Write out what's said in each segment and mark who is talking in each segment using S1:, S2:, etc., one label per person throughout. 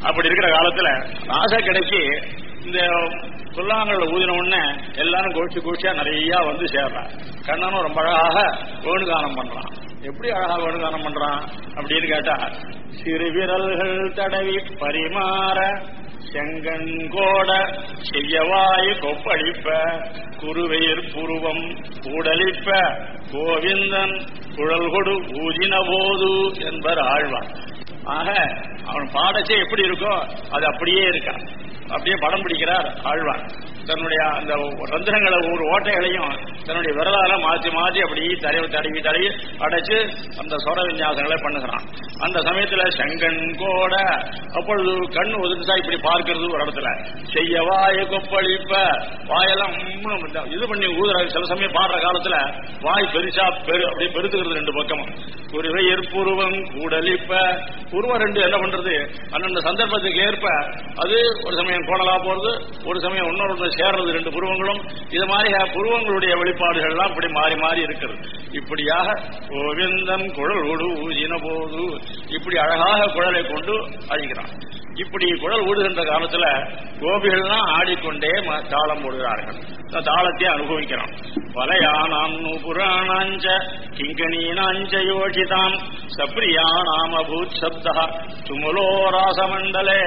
S1: அப்படி இருக்கிற காலத்துல ராச கிடைக்கு இந்த புல்லாங்கல்ல ஊதின உடனே எல்லாரும் கோஷ்டி கோஷ்டியா நிறைய வந்து சேர்றான் கண்ணனும் ரொம்ப அழகாக வேணுகானம் பண்றான் எப்படி அழகா வேணுகானம் பண்றான் அப்படின்னு கேட்டா சிறு விரல்கள் தடவி பரிமாற செங்கண்கோட செய்யவாய் கொப்பளிப்ப குருவெயிர் புருவம் கூடலிப்ப கோவிந்தன் குழல் கொடு ஊதின போது என்பர் ஆழ்வார் ஆக அவன் பாடச்சே எப்படி இருக்கோ அது அப்படியே இருக்கா அப்படியே படம் பிடிக்கிறார் ஆழ்வார் தன்னுடைய அந்த ரந்திரங்களை ஒரு ஓட்டைகளையும் தன்னுடைய விரலால மாற்றி மாற்றி அப்படி தடவி தடவி தடவி அடைச்சு அந்த சொர விநியாசங்களை பண்ணுகிறான் அந்த சமயத்துல செங்கன் கோட அப்பொழுது கண் ஒதுக்குதா இப்படி பார்க்கிறது ஒரு இடத்துல செய்ய வாய கொப்பளிப்ப வாயெல்லாம் உம்முன்னு இந்த இது பண்ணி ஊதுற சில சமயம் பாடுற காலத்துல வாய் பெருசா பெரு அப்படி பெருத்துக்கிறது ரெண்டு பக்கமும் ஒரு ஏற்புருவம் கூடலிப்ப உருவம் ரெண்டு என்ன பண்றது அந்தந்த சந்தர்ப்பத்துக்கு ஏற்ப அது ஒரு சமயம் கோணலா போறது ஒரு சமயம் இன்னொரு சேர்றது ரெண்டு புருவங்களும் இது மாதிரி புருவங்களுடைய வெளிப்பாடுகள் எல்லாம் இப்படி மாறி மாறி இருக்கிறது இப்படியாக கோவிந்தன் குழல் ஒடு ஊதின போது இப்படி அழகாக குழலை கொண்டு அழிக்கிறான் இப்படி குழல் ஊடுகின்ற காலத்துல கோபிகள்லாம் ஆடிக்கொண்டே ம- தாளம் போடுகிறார்கள் இந்த தாளத்தை அனுபவிக்கிறான் வலையானாம் புராணாஞ்ச கிங்கணீனாஞ்ச யோஷிதாம் சப்ரியானாம் அபூத் சப்தா துமுலோ ராசமண்டலே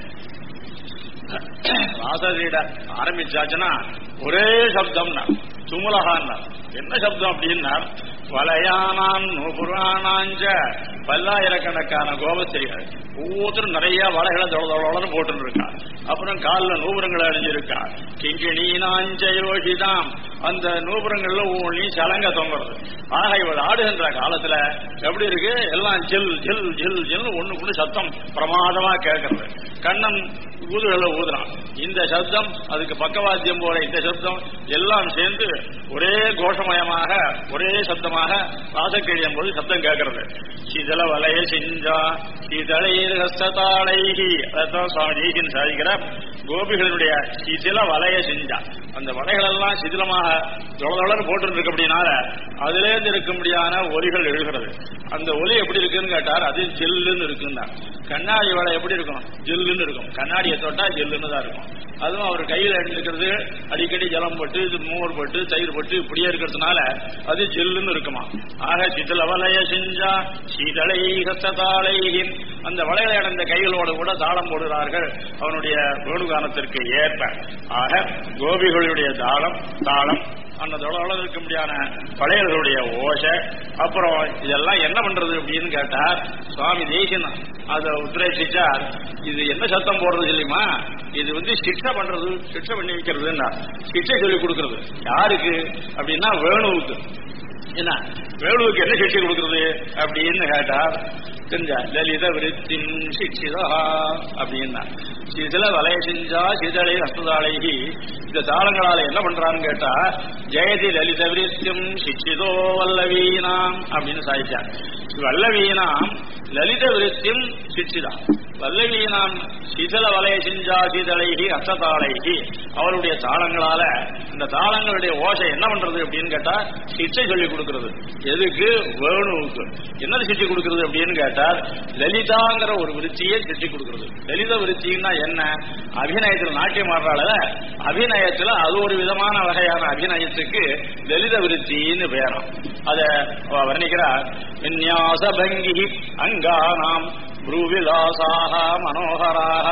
S1: ராசரீட ஆரம்பிச்சாச்சுன்னா ஒரே சப்தம்னா சுமுலகான்னா என்ன சப்தம் அப்படின்னா வலையானான் நூபுராணாஞ்ச பல்லாயிரக்கணக்கான கோபஸ்திரிகள் ஒவ்வொருத்தரும் நிறைய வலைகளை தொளதொளன்னு போட்டு இருக்கா அப்புறம் காலில் நூபுரங்களை அணிஞ்சிருக்கா கிங்கிணீனாஞ்ச யோகிதாம் அந்த நூபுரங்கள்ல ஒவ்வொன்றி சலங்க தொங்குறது ஆக இவள் ஆடுகின்ற காலத்துல எப்படி இருக்கு எல்லாம் ஜில் ஜில் ஜில் ஜில் ஒண்ணு கொண்டு சத்தம் பிரமாதமா கேட்கறது கண்ணன் ஊதுகளை ஊதுறான் இந்த சப்தம் அதுக்கு பக்கவாத்தியம் போற இந்த சப்தம் எல்லாம் சேர்ந்து ஒரே கோஷமயமாக ஒரே சப்தமாக ராசக்கிழியும் போது சப்தம் கேட்கறது சீதள வலைய செஞ்சா சீதளையில் ஹஸ்ததாளைகி அதான் சுவாமி ஜெய்கின் சாதிக்கிறார் கோபிகளுடைய சிதில வலைய செஞ்சா அந்த வலைகள் எல்லாம் சிதிலமாக தொளதொளன்னு போட்டு இருக்கு அப்படின்னால அதுல இருந்து இருக்கும்படியான ஒலிகள் எழுகிறது அந்த ஒலி எப்படி இருக்குன்னு கேட்டார் அது ஜில்லுன்னு இருக்குன்னா கண்ணாடி வலை எப்படி இருக்கும் ஜில்லுன்னு இருக்கும் கண்ணாடியை தொட்டா ஜில்லுன்னு தான் இருக்கும் அதுவும் அவர் கையில எடுத்துக்கிறது அடிக்கடி ஜலம் பட்டு இது மோர் பட்டு தயிர் பட்டு இப்படியே இருக்கிறதுனால அது ஜில்லுன்னு இருக்குமா ஆக சிதில வலைய செஞ்சா சீதளை ஹஸ்ததாளைகின் அந்த வளையலை அடைந்த கைகளோடு கூட தாளம் போடுகிறார்கள் அவனுடைய வேணுகானத்திற்கு ஏற்ப ஆக கோபிகளுடைய தாளம் தாளம் அந்த தொலைவில் இருக்க முடியாத பழையர்களுடைய ஓசை அப்புறம் இதெல்லாம் என்ன பண்றது அப்படின்னு கேட்டார் சுவாமி தேசியன் அதை உத்ரேசிச்சார் இது என்ன சத்தம் போடுறது இல்லையுமா இது வந்து சிக்ஷை பண்றது சிக்ஷை பண்ணி வைக்கிறதுன்னா சிக்ஷை சொல்லி கொடுக்கறது யாருக்கு அப்படின்னா வேணுவுக்கு என்ன வேணுவுக்கு என்ன சிக்ஷை கொடுக்கறது அப்படின்னு கேட்டார் தெரிஞ்சா லலித விருத்தின் சிக்ஷிதா அப்படின்னா சிதில வலைய செஞ்சா சிதளை ஹஸ்ததாளைகி இந்த தாளங்களால என்ன பண்றான்னு கேட்டா ஜெயதி லலித விருத்தியம் சிக்ஷிதோ வல்லவீனாம் அப்படின்னு சாதிச்சார் வல்லவீனாம் லலித விருத்தியம் சிக்ஷிதா வல்லவீனாம் சிதல வலைய செஞ்சா சிதளைகி ஹஸ்ததாளைகி அவருடைய தாளங்களால இந்த தாளங்களுடைய ஓசை என்ன பண்றது அப்படின்னு கேட்டா சிக்ஷை சொல்லி கொடுக்கிறது எதுக்கு வேணுவுக்கு என்னது சிக்ஷை கொடுக்கிறது அப்படின்னு கேட்டார் லலிதாங்கிற ஒரு விருத்தியை சிக்ஷை கொடுக்கிறது லலித விருத்தின்னா என்ன அபிநயத்தில் நாட்டியம் ஆடுறாள் அபிநயத்துல அது ஒரு விதமான வகையான அபிநயத்துக்கு லலித விருத்தின்னு பேரம் அத அவ வர்ணிக்கிறார் விநியாச பங்கி அங்கானாம் ப்ரூவிலாசாக மனோகராக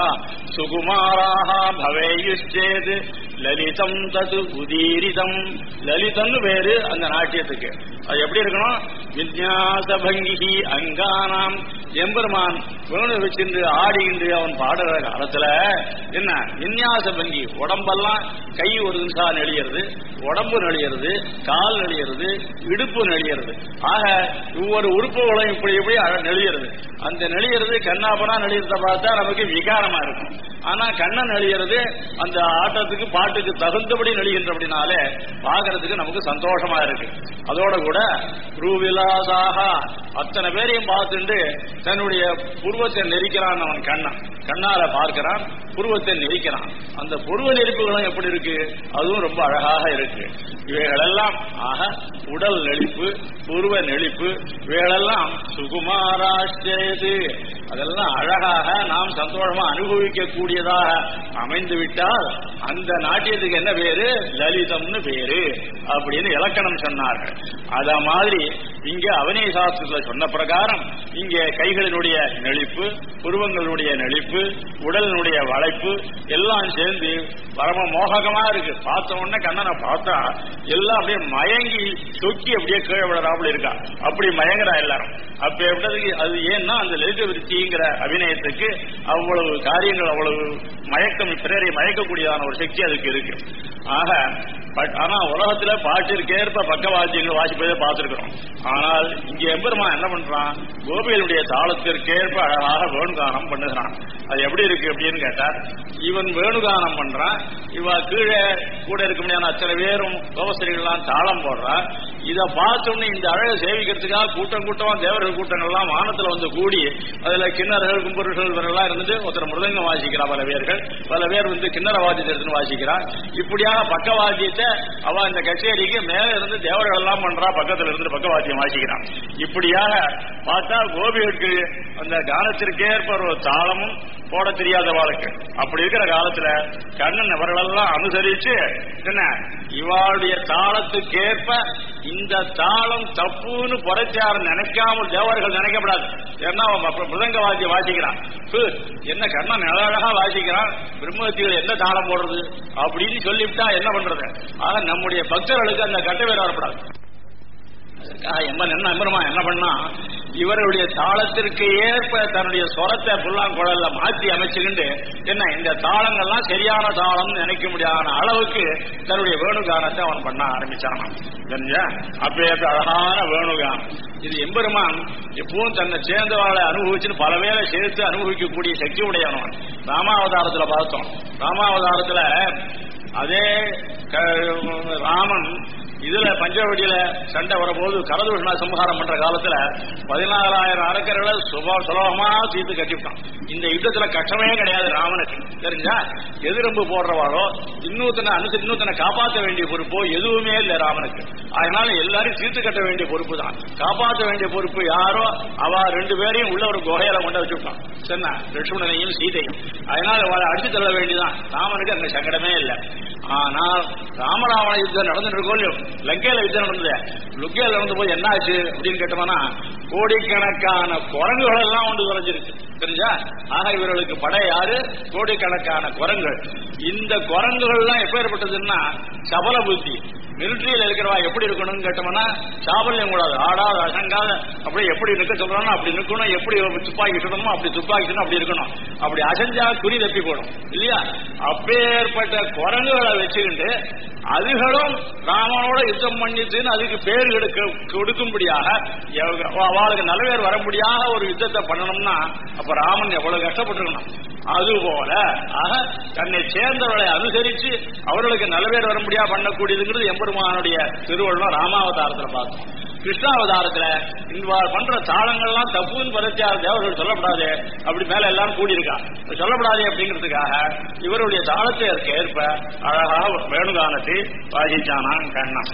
S1: சுகுமாராக பவேயுச்சேது லலிதம் தது உதீரிதம் லலிதம்னு பேரு அந்த நாட்டியத்துக்கு அது எப்படி இருக்கணும் விநியாச பங்கி அங்கானாம் எம்பெருமான் வேணு வச்சிருந்து ஆடிக்கின்று அவன் பாடுற காலத்துல என்ன விநியாச பங்கி உடம்பெல்லாம் கை ஒரு நிமிஷம் நெளியறது உடம்பு நெளியறது கால் நெளியறது இடுப்பு நெளியறது ஆக ஒவ்வொரு உறுப்புகளும் இப்படி இப்படி அழ- நெளியறது அந்த நெளியறது கண்ணாபனா நெளியறத பார்த்தா நமக்கு விகாரமா இருக்கும் ஆனா கண்ணன் நெளியறது அந்த ஆட்டத்துக்கு பாட்டுக்கு தகுந்தபடி நெளிகின்றபடினாலே பார்க்கறதுக்கு நமக்கு சந்தோஷமா இருக்கு அதோட கூட ரூவிலாசாக அத்தனை பேரையும் பார்த்துட்டு தன்னுடைய புருவத்தை நெரிக்கிறான் அவன் கண்ணன் கண்ணால பார்க்கிறான் புருவத்தை நெரிக்கிறான் அந்த புருவ நெரிப்புகளும் எப்படி இருக்கு அதுவும் ரொம்ப அழகாக இருக்கு இவைகளெல்லாம் ஆக உடல் நெளிப்பு புருவ நெளிப்பு இவைகளெல்லாம் சுகுமாராஷ்டேது அதெல்லாம் அழகாக நாம் சந்தோஷமா அனுபவிக்க கூடியதாக அமைந்து விட்டால் அந்த நாட்டியத்துக்கு என்ன பேரு லலிதம்னு பேரு அப்படின்னு இலக்கணம் சொன்னார்கள் அத மாதிரி இங்க அவனி சாஸ்திரத்துல சொன்ன பிரகாரம் இங்க கைகளினுடைய நெளிப்பு புருவங்களுடைய நெளிப்பு உடலினுடைய வளைப்பு எல்லாம் சேர்ந்து பரம மோககமா இருக்கு பார்த்த உடனே கண்ணனை பார்த்தா எல்லாம் அப்படியே மயங்கி சொக்கி அப்படியே கீழே விழறாப்புல இருக்கா அப்படி மயங்குறா எல்லாரும் அப்ப எப்படிக்கு அது ஏன்னா அந்த லலித விருத்திங்கிற அபிநயத்துக்கு அவ்வளவு காரியங்கள் அவ்வளவு மயக்கம் பிறரை மயக்கக்கூடியதான ஒரு சக்தி அதுக்கு இருக்கு ஆக பட் ஆனா உலகத்துல பாட்டிற்கேற்ப பக்கவாத்தியங்கள் வாசிப்பதை பார்த்திருக்கிறோம் ஆனால் இங்க எம்பெருமா என்ன பண்றான் கோபிகளுடைய தாளத்திற்கேற்ப அழகாக வேணுகானம் பண்ணுகிறான் அது எப்படி இருக்கு அப்படின்னு கேட்டா இவன் வேணுகானம் பண்றான் இவ கீழே கூட இருக்க முடியாத அத்தனை பேரும் கோபஸ்திரிகள்லாம் தாளம் போடுறா இத பார்த்தோன்னே இந்த அழகை சேவிக்கிறதுக்காக கூட்டம் கூட்டமா தேவர்கள் கூட்டங்கள்லாம் வானத்துல வந்து கூடி அதுல கிண்ணறர்கள் கும்பர்கள் இவரெல்லாம் இருந்துட்டு ஒருத்தர் மிருதங்கம் வாசிக்கிறா பல பேர்கள் பல பேர் வந்து கிண்ணற வாத்தியத்தை எடுத்துன்னு வாசிக்கிறா இப்படியாக பக்கவாத்தியத்தை அவ இந்த கச்சேரிக்கு மேல இருந்து தேவர்கள் எல்லாம் பண்றா பக்கத்துல இருந்து பக்கவாத்தியம் வாசிக்கிறான் இப்படியாக பார்த்தா கோபிகளுக்கு அந்த கானத்திற்கேற்ப ஒரு தாளமும் போட தெரியாத வாழ்க்கை அப்படி இருக்கிற காலத்துல கண்ணன் அவர்களெல்லாம் அனுசரிச்சு என்ன இவாளுடைய தாளத்துக்கேற்ப இந்த தாளம் தப்புன்னு புறைச்சார் நினைக்காமல் தேவர்கள் நினைக்கப்படாது ஏன்னா அவன் அப்ப மிருதங்க வாத்தியம் வாசிக்கிறான் ஹு, என்ன கண்ணன் அழகா வாசிக்கிறான் பிரம்மத்திகள் என்ன தாளம் போடுறது அப்படின்னு சொல்லிவிட்டா என்ன பண்றது ஆக நம்முடைய பக்தர்களுக்கு அந்த கட்ட வேறு வரப்படாது அதுக்காக எம்மன் என்ன எம்பெருமா என்ன பண்ணா இவருடைய தாளத்திற்கு ஏற்ப தன்னுடைய சொரத்தை புல்லாங்குழல்ல மாற்றி அமைச்சுக்கிண்டு என்ன இந்த தாளங்கள்லாம் சரியான தாளம்னு நினைக்க முடியாத அளவுக்கு தன்னுடைய வேணுகானத்தை அவன் பண்ண ஆரம்பிச்சான் தெரிஞ்சா அப்பேற்ற அழகான வேணுகானம் இது எம்பெருமான் எப்பவும் தன்னை சேர்ந்தவர்களை அனுபவிச்சுன்னு பல பேரை சேர்த்து அனுபவிக்கக்கூடிய சக்தி உடையவன் ராமாவதாரத்துல பார்த்தோம் ராமாவதாரத்துல அதே க- ராமன் இதுல பஞ்சவடியில சண்டை வரும்போது கரதூஷண சம்ஹாரம் பண்ற காலத்துல பதினாலாயிரம் அரக்கர்களை சுப சுலபமா தீர்த்து கட்டிவிட்டான் இந்த யுத்தத்துல கஷ்டமே கிடையாது ராமனுக்கு தெரிஞ்சா எதிரம்பு போடுறவாளோ இன்னொருத்தனை அனுசரி இன்னொருத்தனை காப்பாற்ற வேண்டிய பொறுப்போ எதுவுமே இல்லை ராமனுக்கு அதனால எல்லாரும் தீர்த்து கட்ட வேண்டிய பொறுப்பு தான் காப்பாற்ற வேண்டிய பொறுப்பு யாரோ அவ ரெண்டு பேரையும் உள்ள ஒரு குகையில கொண்டு வச்சுட்டான் சரிண்ணா லட்சுமணனையும் சீதையும் அதனால அவளை அடிச்சு தள்ள வேண்டியதான் ராமனுக்கு அந்த சங்கடமே இல்லை ஆனால் ராமராவண யுத்தம் நடந்துட்டு இருக்கோ இல்லையோ லங்கையில யுத்தம் நடந்தது லுக்கையில நடந்த போது என்ன ஆச்சு அப்படின்னு கேட்டோம்னா கோடிக்கணக்கான குரங்குகள் எல்லாம் ஒன்று குறைஞ்சிருக்கு தெரிஞ்சா ஆக இவர்களுக்கு படை யாரு கோடிக்கணக்கான குரங்குகள் இந்த குரங்குகள்லாம் எப்பேற்பட்டதுன்னா சபல புத்தி மிலிட்டரியில் இருக்கிறவா எப்படி இருக்கணும்னு கேட்டோம்னா சாபல்யம் கூடாது ஆடாத அசங்காத அப்படி எப்படி நிற்க சொல்றானோ அப்படி நிற்கணும் எப்படி துப்பாக்கி சுடணுமோ அப்படி துப்பாக்கி சுடணும் அப்படி இருக்கணும் அப்படி அசஞ்சா குறி தப்பி போடும் இல்லையா அப்பேற்பட்ட குரங்குகளை வச்சுக்கிட்டு அதுகளும் ராமனோட யுத்தம் பண்ணிட்டுன்னு அதுக்கு பேர் எடுக்க கொடுக்கும்படியாக எவ- அவளுக்கு நல்ல பேர் வரும்படியாக ஒரு யுத்தத்தை பண்ணணும்னா அப்ப ராமன் எவ்வளவு கஷ்டப்பட்டிருக்கணும் அதுபோல ஆக தன்னை சேர்ந்தவர்களை அனுசரிச்சு அவர்களுக்கு நல்ல பேர் வரும்படியா பண்ணக்கூடியதுங்கிறது எம்பெருமானுடைய திருவள்ளுவர் ராமாவதாரத்துல பார்த்தோம் கிருஷ்ணாவதாரத்துல இந்த பண்ற தாளங்கள்லாம் தப்புன்னு பதத்தியார் தேவர்கள் சொல்லப்படாது அப்படி மேல எல்லாரும் கூடியிருக்கா சொல்லப்படாது அப்படிங்கிறதுக்காக இவருடைய தாளத்திற்கு ஏற்ப அழகாக வேணுகானத்தை வாசிச்சானான் கண்ணன்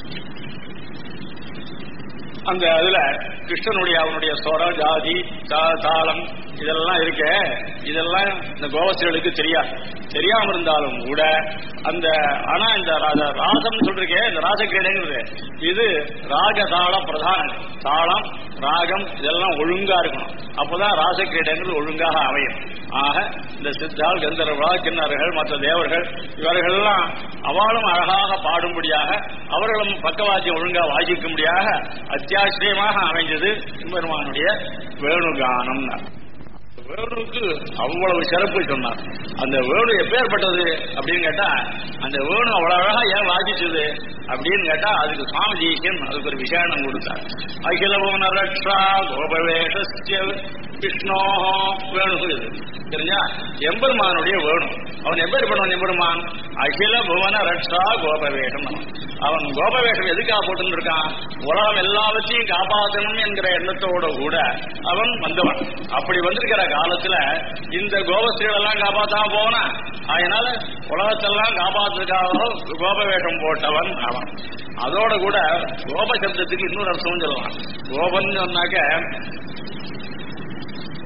S1: அந்த அதுல கிருஷ்ணனுடைய அவனுடைய சொரம் ஜாதி தா- தாளம் இதெல்லாம் இருக்க இதெல்லாம் இந்த கோவஸ்திரர்களுக்கு தெரியாது தெரியாம இருந்தாலும் கூட அந்த ஆனா இந்த ரா- ராசம்னு சொல்றீங்க இந்த ராசக்கிரீடைங்கிறது இது ராக தாளம் பிரதானம் தாளம் ராகம் இதெல்லாம் ஒழுங்கா இருக்கணும் அப்பதான் ராசக்கிரீடைங்கிறது ஒழுங்காக அமையும் ஆக இந்த சித்தாள் கந்தர்வா கிண்ணர்கள் மற்ற தேவர்கள் இவர்கள்லாம் அவளும் அழகாக பாடும்படியாக அவர்களும் பக்கவாத்தியம் ஒழுங்கா வாசிக்கும்படியாக அத்தியாச்சரியமாக அமைஞ்சது பெருமானுடைய வேணுகானம் வேணுக்கு அவ்வளவு சிறப்பு சொன்னார் அந்த வேணு எப்பேற்பட்டது அப்படின்னு கேட்டா அந்த வேணு அவ்வளவு அழகா ஏன் வாசிச்சது அப்படின்னு கேட்டா அதுக்கு சுவாமி ஜெயிக்கன் அதுக்கு ஒரு விசேஷம் கொடுத்தார் அகில புவன ரக்ஷா கோபவேஷஸ்ய விஷ்ணோ வேணு இது தெரிஞ்சா எம்பெருமானுடைய வேணு அவன் எப்பேர் பண்ணுவான் எம்பெருமான் அகில புவன ரக்ஷா கோபவேஷம் அவன். அவன் கோபவேஷம் எதுக்காக போட்டு இருக்கான் உலகம் எல்லாவற்றையும் காப்பாற்றணும் என்கிற எண்ணத்தோட கூட அவன் வந்தவன் அப்படி வந்திருக்கிற காலத்துல இந்த கோபஸ்திரீகள் எல்லாம் காப்பாத்தாம போனா அதனால உலகத்தெல்லாம் காப்பாத்துறதுக்காக கோபவேஷம் போட்டவன் அவன் அதோட கூட கோப சப்தத்துக்கு இன்னொரு அர்த்தம் சொல்லலாம் கோபன் சொன்னாக்க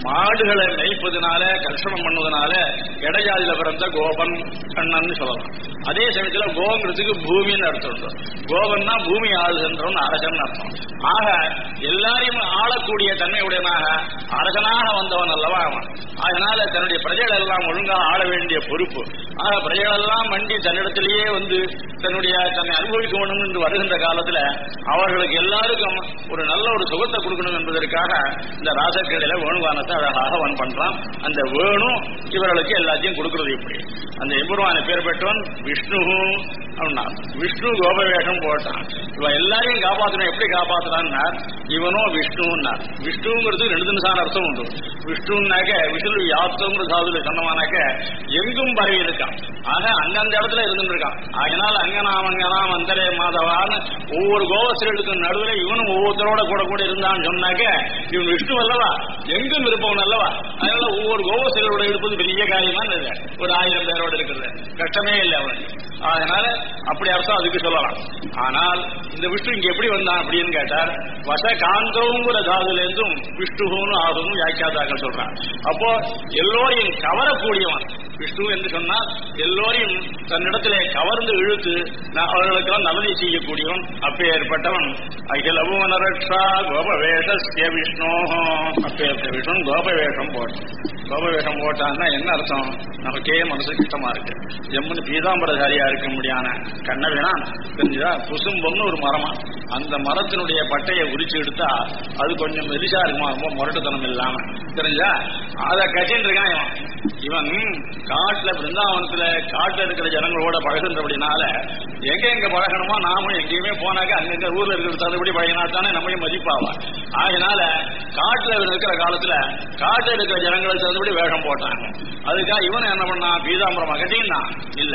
S1: மாடுகளை மேய்ப்பதுனால கர்ஷணம் பண்ணுவதனால இடைஜாதியில பிறந்த கோபன் கண்ணன் சொல்லலாம் அதே சமயத்துல கோங்கிறதுக்கு பூமின்னு அர்த்தம் உண்டு கோபன்னா பூமி ஆளுகின்றவன் அரசன் அர்த்தம் ஆக எல்லாரையும் ஆளக்கூடிய தன்மையுடையனாக அரசனாக வந்தவன் அல்லவா அவன் அதனால தன்னுடைய பிரஜைகள் எல்லாம் ஒழுங்காக ஆள வேண்டிய பொறுப்பு ஆக பிரஜைகள் எல்லாம் வண்டி தன்னிடத்திலேயே வந்து தன்னுடைய தன்னை அனுபவிக்க வேண்டும் என்று வருகின்ற காலத்துல அவர்களுக்கு எல்லாருக்கும் ஒரு நல்ல ஒரு சுகத்தை கொடுக்கணும் என்பதற்காக இந்த ராசக்கடையில வேணுகானத்தை அழகாக அவன் பண்றான் அந்த வேணு இவர்களுக்கு எல்லாத்தையும் கொடுக்கிறது இப்படி அந்த எம்பெருமான பேர் பெற்றவன் விஷ்ணு அப்படின்னா விஷ்ணு கோபவேஷம் போட்டான் இவன் எல்லாரையும் காப்பாற்றணும் எப்படி காப்பாத்துறான்னா இவனும் விஷ்ணுன்னார் விஷ்ணுங்கிறது ரெண்டு நிமிஷம் அர்த்தம் உண்டு விஷ்ணுன்னாக்க விஷ்ணு யாத்தங்கிற சாதுல சொன்னமானாக்க எங்கும் பரவி இருக்கான் ஆக அந்தந்த இடத்துல இருந்துட்டு இருக்கான் அதனால அங்கனாம் அங்கனாம் அந்தரே மாதவான்னு ஒவ்வொரு கோவஸ்திரர்களுக்கும் நடுவுல இவனும் ஒவ்வொருத்தரோட கூட கூட இருந்தான்னு சொன்னாக்க இவன் விஷ்ணு அல்லவா எங்கும் இருப்பவன் அல்லவா அதனால ஒவ்வொரு கோவஸ்திரரோட இருப்பது பெரிய காரியமான இல்லை ஒரு ஆயிரம் பேரோட இருக்கிறது கஷ்டமே இல்லை அவனுக்கு அதனால அப்படி அர்த்தம் அதுக்கு சொல்லலாம் ஆனால் இந்த விஷ்ணு இங்க எப்படி வந்தான் அப்படின்னு கேட்டார் வச காந்தோங்கிற தாதுல இருந்தும் விஷ்ணுன்னு ஆகும் வியாக்கியாதாக்கள் சொல்றான் அப்போ எல்லோரையும் கவரக்கூடியவன் விஷ்ணு என்று சொன்னால் எல்லோரையும் தன்னிடத்திலே கவர்ந்து இழுத்து ந- அவர்களுக்கெல்லாம் நல்லதை செய்யக்கூடியவன் அப்பேற்பட்டவன் அகிலபுவனரட்சா கோபவேஷஸ்ய விஷ்ணோ அப்பேற்பட்ட விஷ்ணு கோபவேஷம் போட்டான் கோபவேஷம் போட்டான்னா என்ன அர்த்தம் நமக்கே மனசு கஷ்டமா இருக்கு ஜம்முன்னு பீதாம்பரதாரியா இருக்க முடியான கண்ணவினான் தெரிஞ்சுதா குசும்பம்னு ஒரு மரமா அந்த மரத்தினுடைய பட்டையை உரிச்சு எடுத்தா அது கொஞ்சம் மெலிசா இருக்குமா ரொம்ப முரட்டுத்தனம் இல்லாம தெரிஞ்சா அதை கட்டின்னு இருக்கான் இவன் இவன் காட்டுல பிருந்தாவனத்துல காட்டுல இருக்கிற ஜனங்களோட பழகுன்றபடினால எங்க எங்க பழகணுமோ நாமும் எங்கேயுமே போனாக்க அங்கங்க ஊர்ல இருக்கிற தகுதிப்படி பழகினா தானே நம்மையும் மதிப்பாவா அதனால காட்டுல இருக்கிற காலத்துல காட்டுல இருக்கிற ஜனங்களுக்கு தகுதிப்படி வேஷம் போட்டாங்க அதுக்காக இவன் என்ன பண்ணான் பீதாம்பரம் அகட்டின்னா இல்ல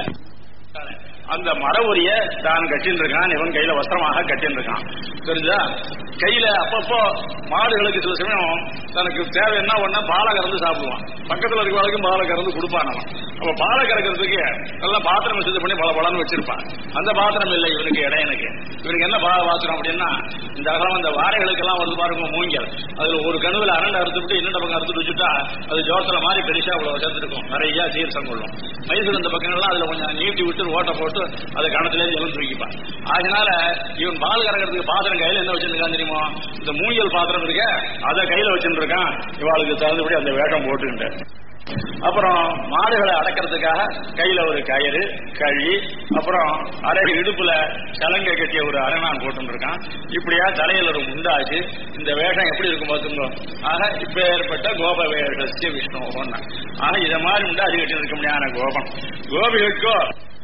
S1: அந்த மரவுரிய தான் கட்டின்னு இருக்கான் இவன் கையில வஸ்திரமாக கட்டின்னு இருக்கான் தெரிஞ்சா கையில அப்பப்போ மாடுகளுக்கு சில சமயம் தனக்கு தேவை என்ன ஒண்ணா பாலை கறந்து சாப்பிடுவான் பக்கத்துல இருக்க வரைக்கும் பாலை கறந்து கொடுப்பான் அவன் அப்ப பாலை கறக்கிறதுக்கு நல்லா பாத்திரம் வசதி பண்ணி பல பலன்னு வச்சிருப்பான் அந்த பாத்திரம் இல்லை இவனுக்கு இடையனுக்கு இவனுக்கு என்ன பா- பாத்திரம் அப்படின்னா இந்த அகலம் அந்த வாரைகளுக்கெல்லாம் வந்து பாருங்க மூங்கில் அதுல ஒரு கணுவில் அரண்டை அறுத்துட்டு இன்னொரு பக்கம் அறுத்துட்டு வச்சுட்டா அது ஜோரத்துல மாதிரி பெருசா அவ்வளவு சேர்த்துருக்கும் நிறைய சீர்சம் கொள்ளும் மைசூர் இந்த பக்கங்கள்லாம் அதுல கொஞ்சம் நீட்டி விட்டு ஓட்டை போட்டு அதை கணத்துல இவன் தூக்கிப்பான் அதனால இவன் பால் கறக்கிறதுக்கு பாத்திரம் கையில என்ன வச்சிருக்கான் தெரியுமா இந்த மூங்கில் பாத்திரம் இருக்க அதை கையில வச்சுட்டு இருக்கான் இவாளுக்கு தகுந்தபடி அந்த வேகம் போட்டுக்கிட்டு அப்புறம் மாடுகளை அடக்கிறதுக்காக கையில ஒரு கயிறு கழி அப்புறம் அரை இடுப்புல சலங்கை கட்டிய ஒரு அரணான் போட்டு இருக்கான் இப்படியா தலையில ஒரு முண்டாச்சு இந்த வேஷம் எப்படி இருக்கும் பார்த்துங்க ஆக இப்ப ஏற்பட்ட கோப வேஷஸ்ய விஷ்ணு ஆக இத மாதிரி முண்டாச்சு கட்டி இருக்க முடியாத கோபம் கோபிகளுக்கோ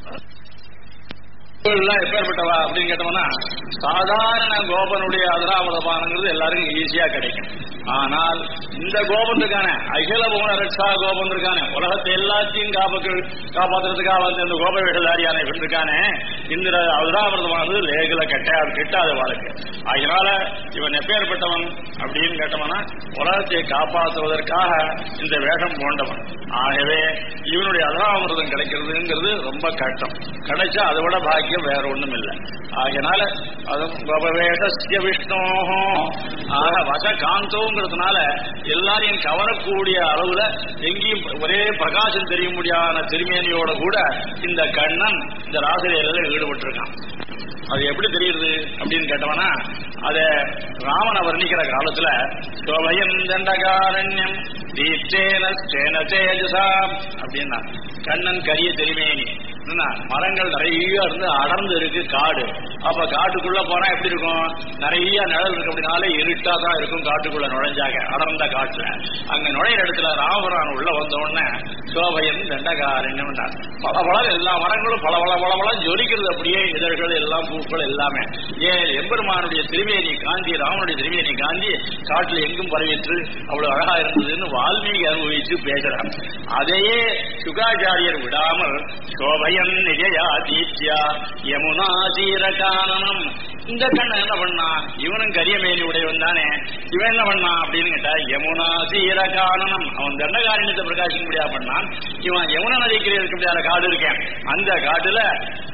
S1: எல்லாம் எப்பேற்பட்டவா அப்படின்னு கேட்டோம்னா சாதாரண கோபனுடைய அதிராமதபானங்கிறது எல்லாருக்கும் ஈஸியா கிடைக்கும் ஆனால் இந்த கோபன் இருக்கானே அகில புவன ரட்சா கோபன் இருக்கானே உலகத்தை எல்லாத்தையும் காப்பாற்று காப்பாத்துறதுக்காக வந்து இந்த கோப வேடதாரியான இவன் இருக்கானே இந்த அதிராமிரதமானது லேகில கெட்ட கெட்டாத வாழ்க்கை அதனால இவன் எப்பேற்பட்டவன் அப்படின்னு கேட்டவனா உலகத்தை காப்பாற்றுவதற்காக இந்த வேஷம் போன்றவன் ஆகவே இவனுடைய அதிராமிரதம் கிடைக்கிறதுங்கிறது ரொம்ப கஷ்டம் கிடைச்சா அதை விட பாக்கியம் வேற ஒண்ணும் இல்லை ஆகையினால அதுவும் கோபவேஷஸ்ய விஷ்ணோ ஆக வச காந்தோங்கிறதுனால எல்லாரையும் கவரக்கூடிய அளவுல எங்கேயும் ஒரே பிரகாசம் தெரிய முடியாத திருமேனியோட கூட இந்த கண்ணன் இந்த ராசிரியர்ல ஈடுபட்டிருக்கான் அது எப்படி தெரியுது அப்படின்னு கேட்டவனா அத ராமனை வர்ணிக்கிற காலத்துல சோபயன் தண்டகாரண்யம் தீச்சேன சேன தேஜசா அப்படின்னா கண்ணன் கரிய திருமேனி என்ன, மரங்கள் நிறைய இருந்து அடர்ந்து இருக்கு காடு அப்ப காட்டுக்குள்ள போனா எப்படி இருக்கும் நிறைய நிழல் இருக்கு அப்படின்னாலே இருட்டா தான் இருக்கும் காட்டுக்குள்ள நுழைஞ்சாக அடர்ந்த காட்டுல அங்க நுழையிற இடத்துல ராமபுரான் உள்ள வந்த உடனே சோபையன் தண்டகாரண்யம் பல பல எல்லா மரங்களும் பல பல பல பல ஜொலிக்கிறது அப்படியே இதழ்கள் எல்லாம் பூக்கள் எல்லாமே ஏன் எம்பெருமானுடைய திருமேனி காந்தி ராமனுடைய திருமேனி காந்தி காட்டுல எங்கும் பரவிற்று அவ்வளவு அழகா இருந்ததுன்னு வால்மீகி அனுபவிச்சு பேசுறார் அதையே சுகாச்சாரியர் விடாமல் சோபயன் நிஜயா தீத்யா யமுனா தீரகானனம் இந்த கண்ணன் என்ன பண்ணா இவனும் கரியமேனி உடையவன் தானே இவன் என்ன பண்ணா அப்படின்னு கேட்டா யமுனா தீரகானனம் அவன் தண்டகாரண்யத்தை பிரகாசிக்க முடியா பண்ணான் இவன் யமுனா நதிக்கு இருக்க முடியாத காடு இருக்கேன் அந்த காட்டுல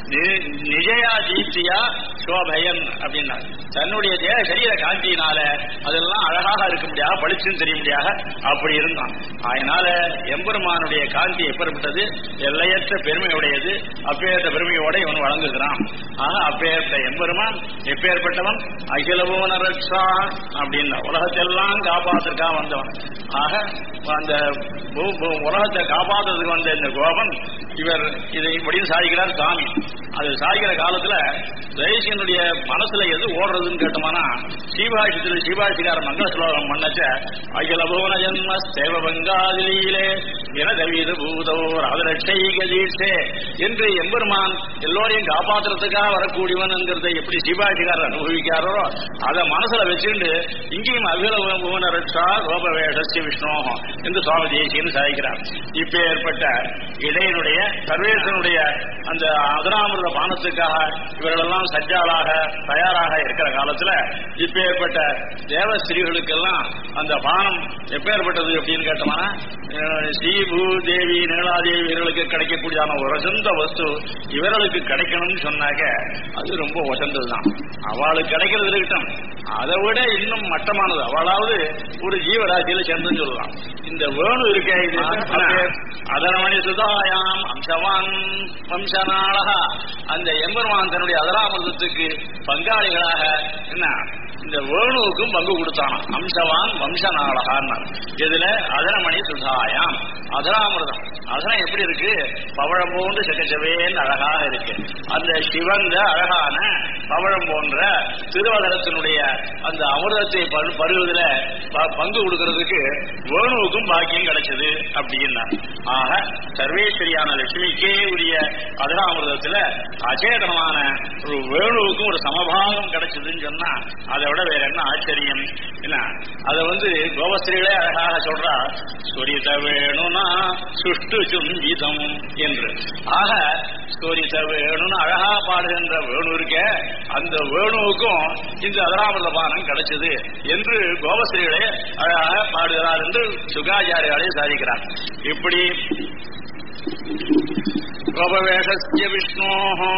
S1: நி- நிஜயா தீப்தியா சோபயன் அப்படின்னா தன்னுடைய தேக சரீர காந்தியினால அதெல்லாம் அழகாக இருக்க முடியாது பளிச்சுன்னு தெரிய முடியாது அப்படி இருந்தான் அதனால எம்பெருமானுடைய காந்தி எப்பேற்பட்டது எல்லையற்ற பெருமையுடையது அப்பேற்ற பெருமையோட இவன் வழங்குகிறான் ஆக அப்பேற்ற எம்பெருமான் எப்பேற்பட்டவன் அகிலவோன ரட்சா அப்படின்னா உலகத்தெல்லாம் காப்பாத்திற்காக வந்தவன் ஆக அந்த பூ- பூ- உலகத்தை காப்பாத்துறதுக்கு வந்த இந்த கோபன் இவர் இதை இப்படின்னு சாதிக்கிறார் சாமி அது சாதிக்கிற காலத்துல தேசியனுடைய மனசுல எது ஓடுறதுன்னு கேட்டோம்னா சீபாஷித்துல சீபாஷிகார மங்கள ஸ்லோகம் பண்ணச்ச அகில புவன ஜன்ம சேவ பங்காதிலே எனதவீத பூதோ ராதரட்சை கதீட்சே என்று எம்பெருமான் எல்லோரையும் காப்பாத்துறதுக்காக வரக்கூடியவன்ங்கிறத எப்படி சீபாஷிகாரர் அனுபவிக்காரோ அதை மனசுல வச்சுட்டு இங்கேயும் அகில புவன ரட்சா ரோபவேஷஸ்ய விஷ்ணோகம் என்று சுவாமி தேசியன்னு சாதிக்கிறார் இப்ப ஏற்பட்ட இடையனுடைய சர்வேசனுடைய அந்த அதராமிருத பானத்துக்காக இவர்களெல்லாம் சஜ்ஜாலாக தயாராக இருக்கிற காலத்துல இப்ப ஏற்பட்ட தேவ ஸ்திரீகளுக்கெல்லாம் அந்த பானம் எப்பேற்பட்டது அப்படின்னு கேட்டோம்னா அஹ், ஸ்ரீ பூ தேவி நீலாதேவி இவர்களுக்கு கிடைக்கக்கூடியதான ஒரு வசந்த வஸ்து இவர்களுக்கு கிடைக்கணும்னு சொன்னாக்க அது ரொம்ப வசந்தது தான் அவளுக்கு கிடைக்கிறது இருக்கட்டும் அதை விட இன்னும் மட்டமானது அவளாவது ஒரு ஜீவராசியில சேர்ந்துன்னு சொல்லலாம் இந்த வேணு இருக்க இது அதரமணி சுதாயாம் அம்சவான் வம்சநாளகா அந்த எம்பெருமான் தன்னுடைய அதராமிரதத்துக்கு பங்காளிகளாக என்ன இந்த வேணுவுக்கும் பங்கு கொடுத்தான் அம்சவான் வம்சநாளகான்னு இதுல அதரமணி சுதாயாம் அதராமிரதம் அதரம் எப்படி இருக்கு பவழம் போன்று செக்கச்சவேன்னு அழகாக இருக்கு அந்த சிவந்த அழகான பவழம் போன்ற திருவதரத்தினுடைய அந்த அமிர்தத்தை பரு- பருவதில ப- பங்கு கொடுக்கறதுக்கு வேணுவுக்கும் பாக்கியம் கிடைச்சது அப்படின்னா ஆக சர்வேஸ்வரியான லட்சுமிக்கே உரிய அதராமிரதத்துல அச்சேதனமான ஒரு வேணுவுக்கும் ஒரு சமபாகம் கிடைச்சதுன்னு சொன்னா அதை விட வேற என்ன ஆச்சரியம் என்ன அதை வந்து கோபஸ்திரிகளே அழகாக சொல்றா சொரித வேணுனா சுஷ்டு சும்பிதம் என்று ஆக சொரித வேணும்னு அழகா பாடுகின்ற வேணு இருக்க அந்த வேணுவுக்கும் இந்த அதராமிரத பானம் கிடைச்சது என்று கோபஸ்திரிகளே அழகாக பாடுகிறார் என்று சுகாச்சாரியாலே சாதிக்கிறார் இப்படி கோபவேஷஸ்ய விஷ்ணு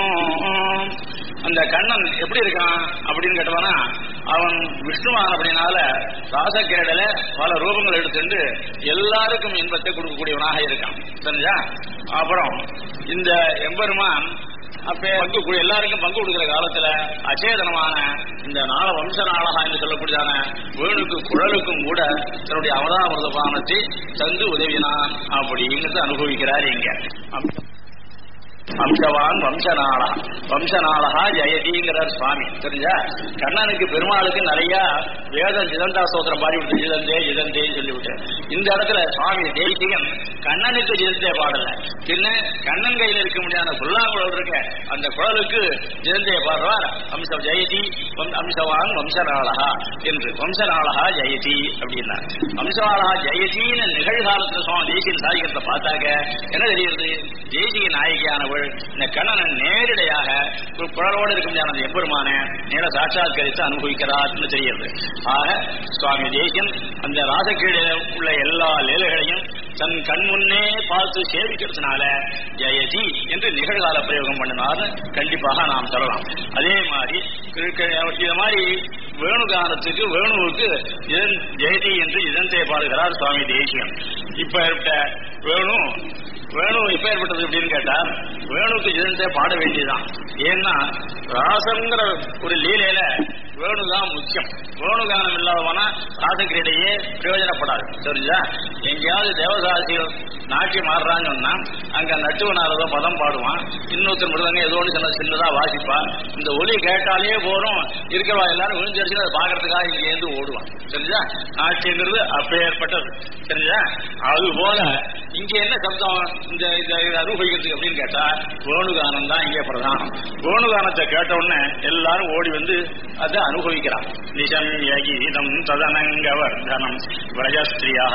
S1: அந்த கண்ணன் எப்படி இருக்கான் அப்படின்னு கேட்டவனா அவன் விஷ்ணுவான் அப்படின்னால ராசக்கேடல பல ரூபங்கள் எடுத்துட்டு எல்லாருக்கும் இன்பத்தை கொடுக்கக்கூடியவனாக இருக்கான் தெரிஞ்சா அப்புறம் இந்த எம்பெருமான் அப்ப பங்கு கொடு- எல்லாருக்கும் பங்கு கொடுக்கிற காலத்துல அச்சேதனமான இந்த நாள வம்ச நாளகா என்று சொல்லக்கூடியதான வேணுக்கு குழலுக்கும் கூட தன்னுடைய அவதாமிரத பானத்தை தந்து உதவினான் அப்படிங்கிறது அனுபவிக்கிறார் இங்க அம்- அம்சவான் வம்சநாளா வம்சநாளகா ஜெயதிங்கிறார் சுவாமி தெரிஞ்சா கண்ணனுக்கு பெருமாளுக்கு நிறைய வேதம் ஜிதந்தா சோத்திரம் பாடி விட்டு ஜிதந்தே ஜிதந்தே சொல்லிவிட்டு இந்த இடத்துல சுவாமி தேசிகன் கண்ணனுக்கு ஜிதந்தே பாடல பின்ன கண்ணன் கையில இருக்க முடியாத புல்லாங்குழல் இருக்க அந்த குழலுக்கு ஜிதந்தே பாடுவார் அம்ச ஜெயதி வம்- அம்சவான் வம்சநாளகா என்று வம்சநாளகா ஜெயதி அப்படின்னா வம்சநாளகா ஜெயதின்னு நிகழ்காலத்துல சுவாமி தேசியன் சாதிக்கிறத பார்த்தாக்க என்ன தெரியுது தேசிய நாயகியானவள் இந்த கண்ணனை நேரடியாக ஒரு குழலோடு இருக்க முடியாத அந்த எம்பெருமான நேர சாட்சாத்கரித்து அனுபவிக்கிறார்னு தெரியுது ஆக சுவாமி தேசியன் அந்த ராசக்கீழ உள்ள எல்லா லீலைகளையும் தன் கண் முன்னே பார்த்து சேவிக்கிறதுனால ஜெயதி என்று நிகழ்கால பிரயோகம் பண்ணினார்னு கண்டிப்பாக நாம் சொல்லலாம் அதே மாதிரி இருக்க- இது மாதிரி வேணுகானத்துக்கு வேணுவுக்கு இதன் ஜெயதி என்று இதந்தே பாடுகிறார் சுவாமி தேசியம் இப்ப இருக்க வேணு வேணு இப்ப ஏற்பட்டது அப்படின்னு கேட்டா வேணுக்கு இதந்தே பாட வேண்டியதுதான் ஏன்னா ராசங்கிற ஒரு லீலையில வேணுதான் முக்கியம் வேணுகானம் இல்லாதவனா ராசக்கிரீடையே பிரயோஜனப்படாது தெரிஞ்சா எங்கேயாவது தேவதாசிகள் நாட்டியம் ஆடுறான்னு சொன்னா அங்க நட்டுவனாரதோ பதம் பாடுவான் இன்னொருத்தர் மிருதங்க ஏதோ ஒன்று சின்ன சின்னதா வாசிப்பான் இந்த ஒலி கேட்டாலே போறோம் இருக்கிறவா எல்லாரும் விழுந்தடிச்சு அதை பாக்குறதுக்காக இங்க இருந்து ஓடுவான் தெரிஞ்சா நாட்டியங்கிறது அப்பேற்பட்டது தெரிஞ்சா அது போல இங்க என்ன சப்தம் இந்த இந்த இதை அனுபவிக்கிறதுக்கு அப்படின்னு கேட்டா வேணுகானம் தான் இங்கே பிரதானம் வேணுகானத்தை கேட்ட உடனே எல்லாரும் ஓடி வந்து அதை அனுபவிக்கிறான் நிசம்ய கீதம் ததனங்கவர்தனம் விரஜஸ்திரியா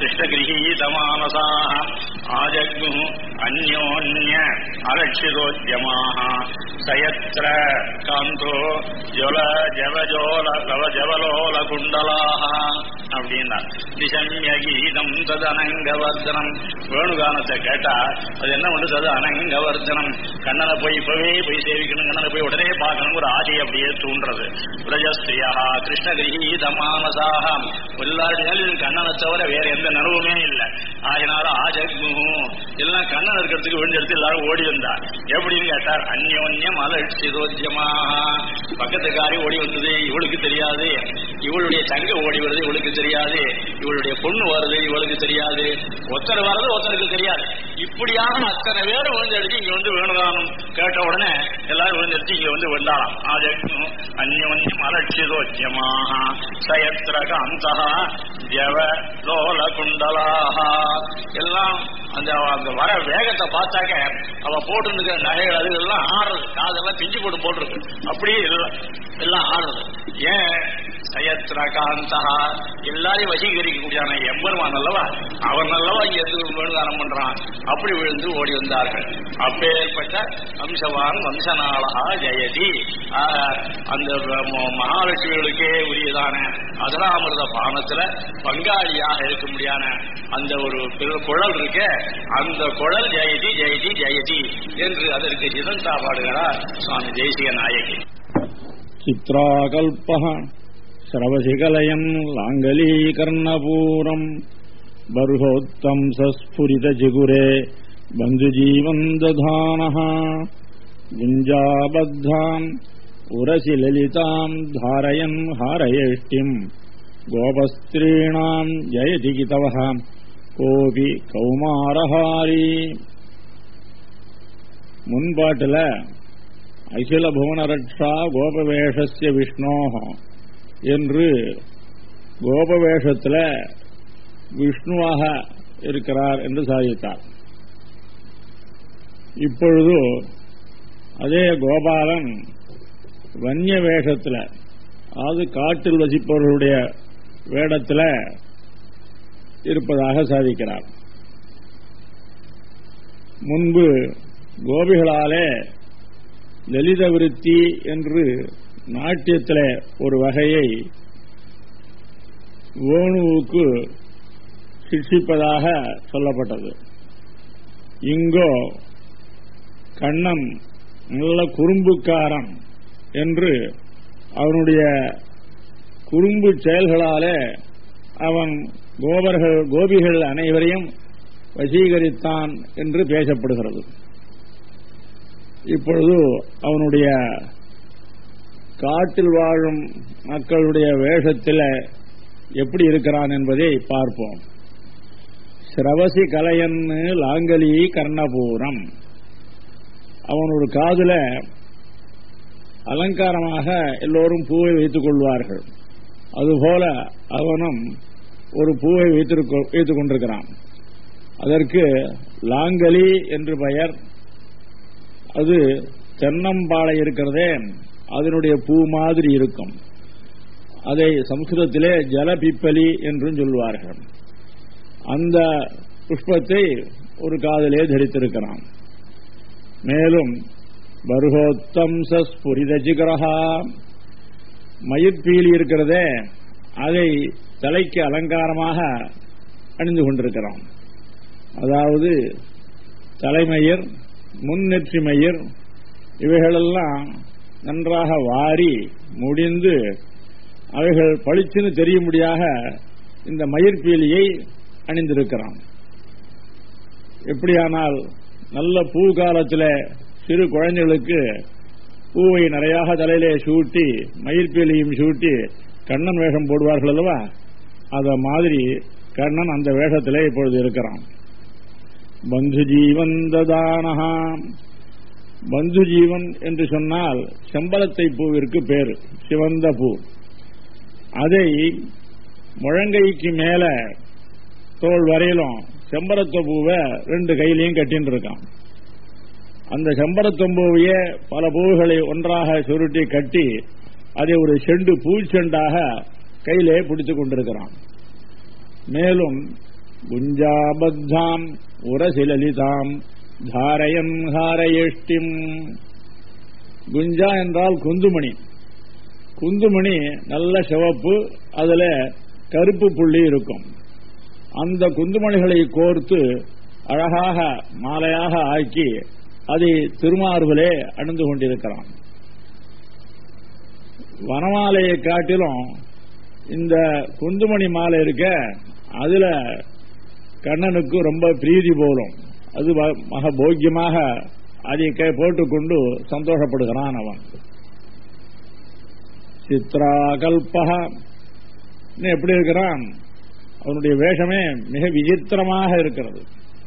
S1: கிருஷ்ணகிரகீதமானசாக ஆஜக்னு அந்யோன்ய அலட்சிதோத்யமாக சயத்ர காந்தோ ஜல ஜவஜோல லவ ஜவலோல குண்டலாக அப்படின்னா திசம்ய கீதம் தது அனங்கவர்தனம் வேணுகானத்தை கேட்டா அது என்ன ஒன்று தது அனங்கவர்தனம் கண்ணனை போய் இப்பவே போய் சேவிக்கணும் கண்ணனை போய் உடனே பார்க்கணும் ஒரு ஆசை அப்படியே தூண்டுறது பிரஜஸ்திரியா கிருஷ்ணகிரீத மானசாக எல்லாருடைய கண்ணனை தவிர வேற எந்த நனவுமே இல்லை ஆகினால ஆஜக்மு எல்லாம் கண்ணன் இருக்கிறதுக்கு விழுந்தெடுத்து எல்லாரும் ஓடி வந்தார் எப்படின்னு கேட்டார் அந்யோன்யம் அலட்சிரோத்தியமாக பக்கத்துக்காரி ஓடி வந்தது இவளுக்கு தெரியாது இவளுடைய தங்க ஓடி வருது இவளுக்கு தெரியாது இவளுடைய பொண்ணு வருது இவளுக்கு தெரியாது ஒருத்தர் வர்றது ஒருத்தருக்கு தெரியாது இப்படியாக அத்தனை பேரும் விழுந்தெடுத்து இங்க வந்து வேணுகானம் கேட்ட உடனே எல்லாரும் விழுந்தெடுத்து இங்க வந்து வந்தாலாம் ஆஜக்மு அந்யோன்யம் அலட்சிரோத்தியமாக சயத்ரக அந்த ஜவ லோல குண்டலாக எல்லாம் அந்த அந்த வர வேகத்தை பார்த்தாக்க அவ போட்டு நகைகள் அது எல்லாம் ஆடுறது காதெல்லாம் பிஞ்சு போட்டு போட்டிருக்கு அப்படியே எல்லாம் எல்லாம் ஆடுறது ஏன் சயத்ரகாந்தா எல்லாரையும் வசீகரிக்கக்கூடியான எம்பெருமான் அல்லவா அவன் அல்லவா இங்க எது வேணுகானம் பண்றான் அப்படி விழுந்து ஓடி வந்தார்கள் அப்பேற்பட்ட வம்சவான் வம்சநாளகா ஜெயதி ஆக, அந்த ம- மகாலட்சுமிகளுக்கே உரியதான அதனாமிருத பானத்துல பங்காளியாக இருக்க முடியான அந்த ஒரு பெரு குழல் இருக்க அந்த குழல் ஜெயதி ஜெயதி ஜெயதி என்று அதற்கு சிதந்தா பாடுகிறார் சுவாமி தேசிக நாயகி
S2: चित्राकल्पः श्रवशिकलयन् लाङ्गलीकर्णपूरम् बर्होत्तंसस्फुरितचिगुरे बन्धुजीवन् दधानः गुञ्जाबद्धाम् उरसि ललिताम् धारयन् हारयेष्टिम् गोपस्त्रीणाम् जयति कितवः कोऽपि कौमारहारी முன்பாட்டுல அகில புவன ரட்சா கோபவேஷஸ்ய விஷ்ணோஹ என்று கோபவேஷத்துல விஷ்ணுவாக இருக்கிறார் என்று சாதித்தார் இப்பொழுது அதே கோபாலன் வன்னிய வேஷத்துல அதாவது காட்டில் வசிப்பவர்களுடைய வேடத்துல இருப்பதாக சாதிக்கிறார் முன்பு கோபிகளாலே லலித விருத்தி என்று நாட்டியத்தில் ஒரு வகையை வேணுவுக்கு சிக்ஷிப்பதாக சொல்லப்பட்டது இங்கோ கண்ணன் நல்ல குறும்புக்காரன் என்று அவனுடைய குறும்பு செயல்களாலே அவன் கோபர்கள் கோபிகள் அனைவரையும் வசீகரித்தான் என்று பேசப்படுகிறது இப்பொழுது அவனுடைய காட்டில் வாழும் மக்களுடைய வேஷத்தில் எப்படி இருக்கிறான் என்பதை பார்ப்போம் சிரவசி கலையன்னு லாங்கலி கர்ணபூரம் அவன் ஒரு காதுல அலங்காரமாக எல்லோரும் பூவை வைத்துக் கொள்வார்கள் அதுபோல அவனும் ஒரு பூவை வைத்திருக்க- வைத்துக் கொண்டிருக்கிறான் அதற்கு லாங்கலி என்று பெயர் அது தென்னம்பாளை இருக்கிறதே அதனுடைய பூ மாதிரி இருக்கும் அதை சம்ஸ்கிருதத்திலே ஜலபிப்பலி என்றும் சொல்வார்கள் அந்த புஷ்பத்தை ஒரு காதலே தரித்திருக்கிறான் மேலும் பர்ஹோத்தம் ஸ்புரித ஜிகரஹா மயிர்பீலி இருக்கிறதே அதை தலைக்கு அலங்காரமாக அணிந்து கொண்டிருக்கிறான் அதாவது தலைமயிர் முன்னெற்றி மயிர் இவைகளெல்லாம் நன்றாக வாரி முடிந்து அவைகள் பளிச்சுன்னு தெரியும்படியாக இந்த மயிர்பீலியை அணிந்திருக்கிறான் எப்படியானால் நல்ல பூ காலத்தில் சிறு குழந்தைகளுக்கு பூவை நிறையாக தலையிலே சூட்டி மயிர்பீலியும் சூட்டி கண்ணன் வேஷம் போடுவார்கள் அல்லவா அத மாதிரி கண்ணன் அந்த வேஷத்திலே இப்பொழுது இருக்கிறான் பந்து ஜீவன் ததானஹா பந்து ஜீவன் என்று சொன்னால் செம்பலத்தை பூவிற்கு பேரு சிவந்த பூ அதை முழங்கைக்கு மேல தோல் வரையிலும் செம்பரத்த பூவை ரெண்டு கையிலையும் கட்டின்னு இருக்கான் அந்த செம்பரத்தம்பூவையே பல பூவுகளை ஒன்றாக சுருட்டி கட்டி அதை ஒரு செண்டு பூச்செண்டாக கையிலே பிடித்துக் கொண்டிருக்கிறான் மேலும் குஞ்சாபத்தாம் உரசிலலிதாம் தாரயன் ஹாரயஷ்டிம் குஞ்சா என்றால் குந்துமணி குந்துமணி நல்ல சிவப்பு அதுல கருப்பு புள்ளி இருக்கும் அந்த குந்துமணிகளை கோர்த்து அழகாக மாலையாக ஆக்கி அதை திருமார்பிலே அணிந்து கொண்டிருக்கிறான் வனமாலையை காட்டிலும் இந்த குந்துமணி மாலை இருக்க அதுல கண்ணனுக்கு ரொம்ப பிரீதி போலும் அது வ- மக போக்கியமாக அதை கை போட்டுக்கொண்டு சந்தோஷப்படுகிறான் அவன் சித்ரா கல்பகா இன்னும் எப்படி இருக்கிறான் அவனுடைய வேஷமே மிக விசித்திரமாக இருக்கிறது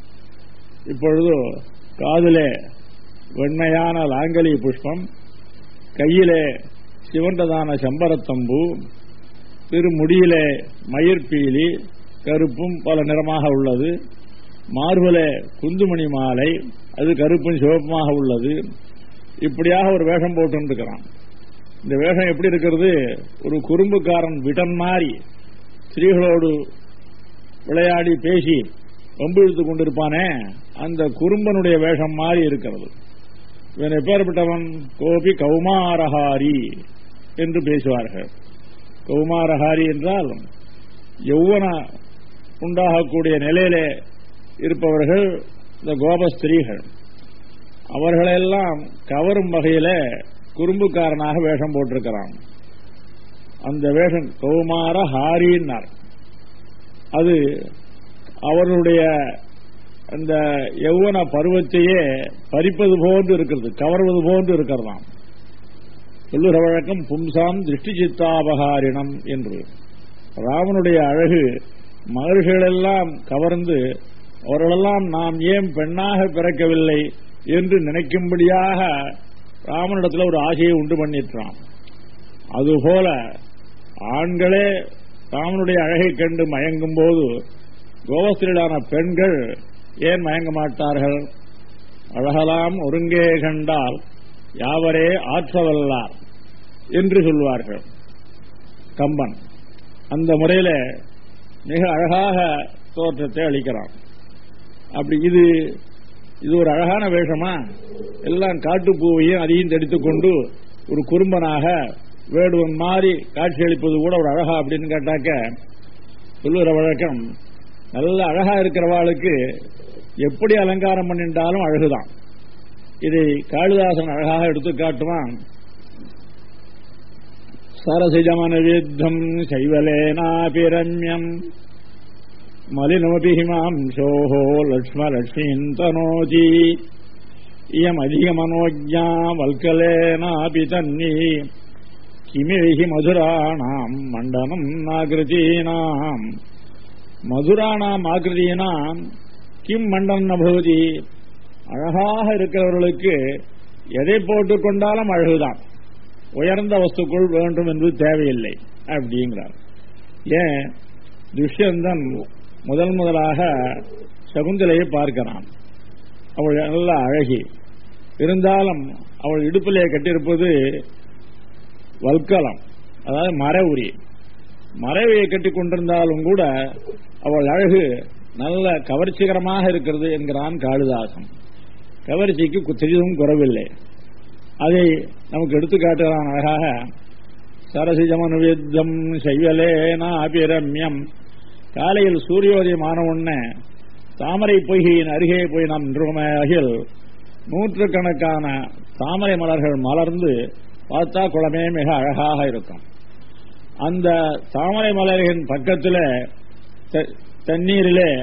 S2: இப்பொழுது காதிலே வெண்மையான லாங்கலி புஷ்பம் கையிலே சிவந்ததான செம்பரத்தம்பூ திருமுடியிலே மயிர்பீலி கருப்பும் பல நிறமாக உள்ளது மார்பிலே குந்துமணி மாலை அது கருப்பும் சிவப்புமாக உள்ளது இப்படியாக ஒரு வேஷம் போட்டுருக்கிறான் இந்த வேஷம் எப்படி இருக்கிறது ஒரு குறும்புக்காரன் விடன் மாறி ஸ்திரீகளோடு விளையாடி பேசி வம்பு இழுத்து கொண்டிருப்பானே அந்த குறும்பனுடைய வேஷம் மாறி இருக்கிறது இவன் எப்பேற்பட்டவன் கோபி கௌமாரஹாரி என்று பேசுவார்கள் கௌமாரஹாரி என்றால் யௌவன உண்டாகக்கூடிய நிலையிலே இருப்பவர்கள் இந்த கோபஸ்திரீகள் அவர்களெல்லாம் கவரும் வகையில குறும்புக்காரனாக வேஷம் போட்டிருக்கிறான் அந்த வேஷம் கௌமார ஹாரின்னார் அது அவர்களுடைய அந்த யௌவன பருவத்தையே பறிப்பது போன்று இருக்கிறது கவர்வது போன்று இருக்கிறதாம் சொல்லுகிற வழக்கம் பும்சாம் திருஷ்டி சித்தாபகாரிணம் என்று ராமனுடைய அழகு மகர்ஷிகளெல்லாம் கவர்ந்து அவர்களெல்லாம் நாம் ஏன் பெண்ணாக பிறக்கவில்லை என்று நினைக்கும்படியாக ராமனிடத்தில் ஒரு ஆசையை உண்டு பண்ணிட்டான் அதுபோல ஆண்களே ராமனுடைய அழகை கண்டு மயங்கும் போது கோவஸ்திரீடான பெண்கள் ஏன் மயங்க மாட்டார்கள் அழகலாம் ஒருங்கே கண்டால் யாவரே ஆற்றவல்லார் என்று சொல்வார்கள் கம்பன் அந்த முறையில மிக அழகாக தோற்றத்தை அளிக்கிறான் அப்படி இது இது ஒரு அழகான வேஷமா எல்லாம் காட்டுப்பூவையும் அதையும் தடித்துக் கொண்டு ஒரு குறும்பனாக வேடுவன் மாறி காட்சியளிப்பது கூட ஒரு அழகா அப்படின்னு கேட்டாக்க சொல்லுகிற வழக்கம் நல்ல அழகா இருக்கிறவாளுக்கு எப்படி அலங்காரம் பண்ணிட்டாலும் அழகுதான் இதை காளிதாசன் அழகாக எடுத்து காட்டுவான் சரசிஜமனவித்தம் சைவலேனாபி ரம்யம் மலினமபி ஹிமாம்சோஹோ லக்ஷ்மலக்ஷ்மீம் தனோதி இயமதிகமனோஜா வல்கலேனாபி தன்னி கிமிழி மதுராணாம் மண்டனம் ஆகிருதீனாம் மதுராணாம் ஆகிருதீனாம் கிம் மண்டன் நபூதி அழகாக இருக்கிறவர்களுக்கு எதை போட்டுக் கொண்டாலும் அழகுதான் உயர்ந்த வஸ்துக்கள் வேண்டும் என்று தேவையில்லை அப்படிங்கிறார் ஏன் துஷ்யந்தன் முதல் முதலாக சகுந்தலையை பார்க்கிறான் அவள் நல்ல அழகி இருந்தாலும் அவள் இடுப்பிலே கட்டியிருப்பது வல்கலம் அதாவது மர உரி மறைவையை கட்டி கொண்டிருந்தாலும் கூட அவள் அழகு நல்ல கவர்ச்சிகரமாக இருக்கிறது என்கிறான் காளிதாசன் கவர்ச்சிக்கு சிறிதும் குறவில்லை அதை நமக்கு எடுத்துக்காட்டுகிறான் அழகாக சரசிஜமனுவித்தம் செய்வலேனா அபிரம்யம் காலையில் சூரியோதயமான உடனே தாமரை பொய்கையின் அருகே போய் நாம் நின்றுமையாகில் நூற்றுக்கணக்கான தாமரை மலர்கள் மலர்ந்து பார்த்தா குளமே மிக அழகாக இருக்கும் அந்த தாமரை மலரின் பக்கத்தில் தண்ணீரிலே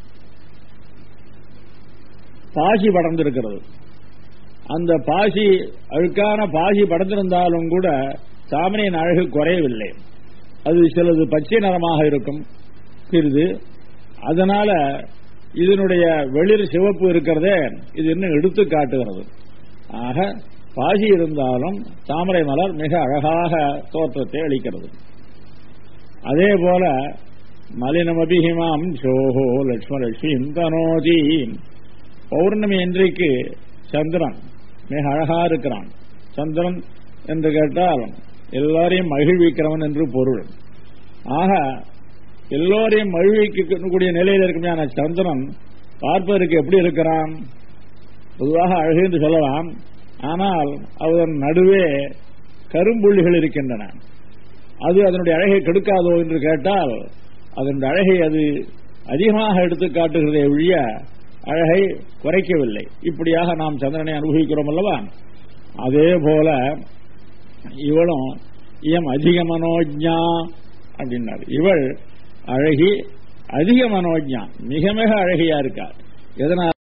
S2: பாசி படர்ந்திருக்கிறது அந்த பாசி அழுக்கான பாசி படர்ந்திருந்தாலும் கூட தாமரையின் அழகு குறையவில்லை அது சிலது பச்சை நிறமாக இருக்கும் சிறிது அதனால இதனுடைய வெளிர் சிவப்பு இருக்கிறதே இது இன்னும் எடுத்து காட்டுகிறது ஆக பாசி இருந்தாலும் தாமரை மலர் மிக அழகாக தோற்றத்தை அளிக்கிறது அதே போல மலினமபிஹிமாம் சோஹோ லட்சுமலட்சுமி தனோதி பௌர்ணமி இன்றைக்கு சந்திரன் மிக அழகா இருக்கிறான் சந்திரன் என்று கேட்டால் எல்லாரையும் மகிழ்விக்கிறவன் என்று பொருள் ஆக எல்லோரையும் மகிழ்விக்கக்கூடிய நிலையில் இருக்குமையான சந்திரன் பார்ப்பதற்கு எப்படி இருக்கிறான் பொதுவாக அழகு என்று சொல்லலாம் ஆனால் அதன் நடுவே கரும்புள்ளிகள் இருக்கின்றன அது அதனுடைய அழகை கெடுக்காதோ என்று கேட்டால் அதனுடைய அழகை அது அதிகமாக எடுத்து காட்டுகிறதே ஒழிய அழகை குறைக்கவில்லை இப்படியாக நாம் சந்திரனை அனுபவிக்கிறோம் அல்லவா அதே போல இவளும் இயம் அதிக மனோஜா அப்படின்னார் இவள் அழகி அதிக மனோஜா மிக மிக அழகியா இருக்கா எதனால்